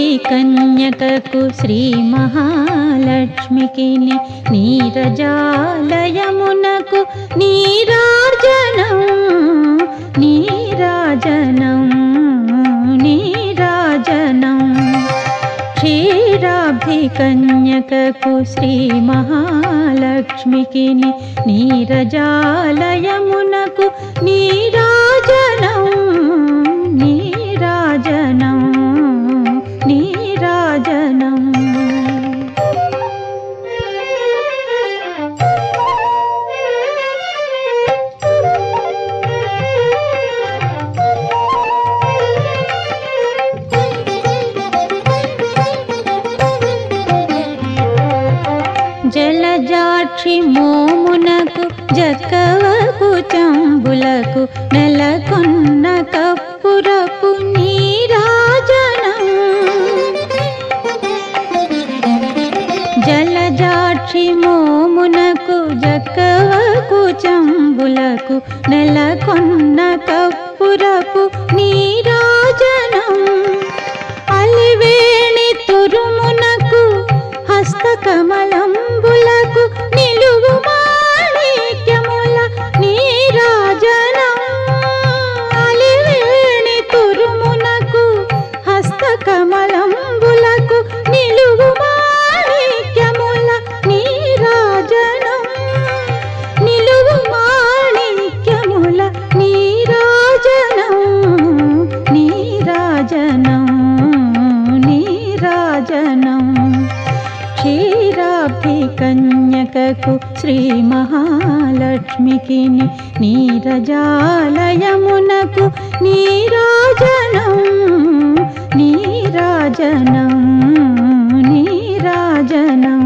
కన్యకకు శ్రీ మహాలక్ష్మికి నీరజాలయమునకు నీరాజనం నీరాజనం నీరాజనం క్షీరాబ్ధి కన్యకకు శ్రీ మహాలక్ష్మికి నీరజాలయమునకు నీరాజనం నీరాజనం నీరాజనం జలజాక్షి మోమునకు జక్కవకు చంబులకు నెలకొన్న కప్పురపు నీరాజనం జలజాక్షి మోమునకు జక్కవకు చంబులకు నెలకొన్న కప్పురపు నీరాజనం అలివేణి తురుమునకు హస్తకమలంబులకు నిలువు మాణిక్యముల నీరాజనం అలివేణి తురుమునకు హస్తకమలంబులకు నిలువు మాణిక్యముల నీరాజనం నిలువు మాణిక్యముల నీరాజనం నీరాజనం నీరాజనం క్షీరాబ్ధి కన్యకకు శ్రీ మహాలక్ష్మికి నీరజాలయమునకు నీరాజనం నీరాజనం నీరాజనం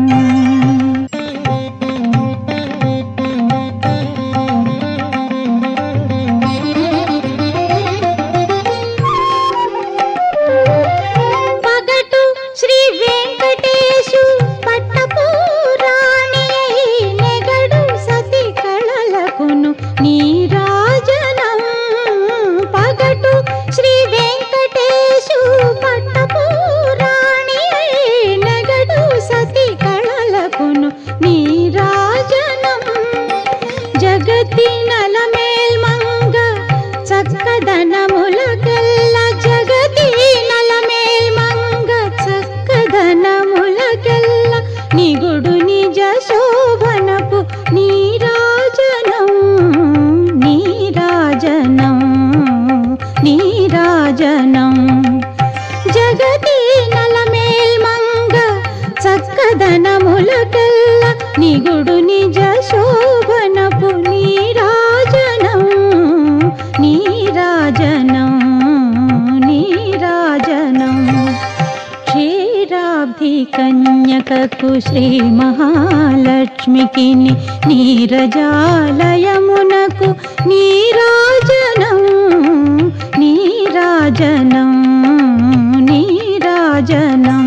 పగటు శ్రీ వెంకటేశు పట్టపురాణి నెగడు సతి కళలకును నీరాజనం పగటు శ్రీ వెంకటేశు పట్టపురాణి నెగడు సతి కళలకును నీరాజనం జగతి నలమేల్మంగ చక్కదనములకెల్ల జగతి నలమేల్మంగ చక్కదనములకెల్ల నిగుడు నిజ శోభనపు నీరాజనం నీరాజనం నీరాజనం జగతి నలమేల్మంగ చక్కదనములకెల్ల నిగుడు నిజ శోభనపు నీరాజనం నీరాజనం నీరాజనం క్షీరాబ్ధి కన్యకకు శ్రీ మహాలక్ష్మికి నీరజాలయమునకు నీరాజనం నీరాజనం నీరాజనం